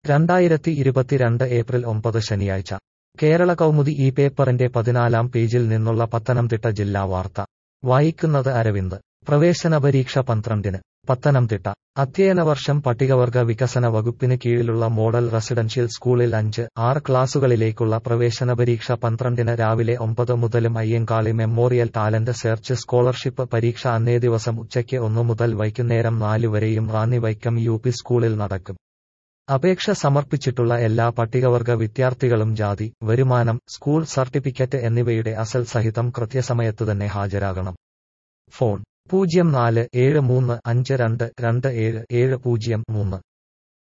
രണ്ടായിരത്തി ഇരുപത്തിരണ്ട് ഏപ്രിൽ ഒമ്പത് ശനിയാഴ്ച കേരള കൗമുദി ഈ പേപ്പറിന്റെ പതിനാലാം പേജിൽ നിന്നുള്ള പത്തനംതിട്ട ജില്ലാ വാർത്ത വായിക്കുന്നത് അരവിന്ദ് പ്രവേശന പരീക്ഷ പന്ത്രണ്ടിന് പത്തനംതിട്ട അധ്യയന വർഷം പട്ടികവർഗ വികസന വകുപ്പിന് കീഴിലുള്ള മോഡൽ റെസിഡൻഷ്യൽ സ്കൂളിൽ അഞ്ച് ആറ് ക്ലാസുകളിലേക്കുള്ള പ്രവേശന പരീക്ഷ പന്ത്രണ്ടിന് രാവിലെ ഒമ്പത് മുതലും Ayyankali memorial talent search scholarship പരീക്ഷ അന്നേ ദിവസം ഉച്ചയ്ക്ക് ഒന്നു മുതൽ വൈകുന്നേരം നാല് വരെയും റാന്നി വൈക്കം യു പി സ്കൂളിൽ നടക്കും അപേക്ഷ സമർപ്പിച്ചിട്ടുള്ള എല്ലാ പട്ടികവർഗ വിദ്യാർത്ഥികളും ജാതി വരുമാനം സ്കൂൾ സർട്ടിഫിക്കറ്റ് എന്നിവയുടെ അസൽ സഹിതം കൃത്യസമയത്ത് തന്നെ ഹാജരാകണം ഫോൺ പൂജ്യം നാല് ഏഴ് മൂന്ന് അഞ്ച് രണ്ട് രണ്ട് ഏഴ് ഏഴ് പൂജ്യം മൂന്ന്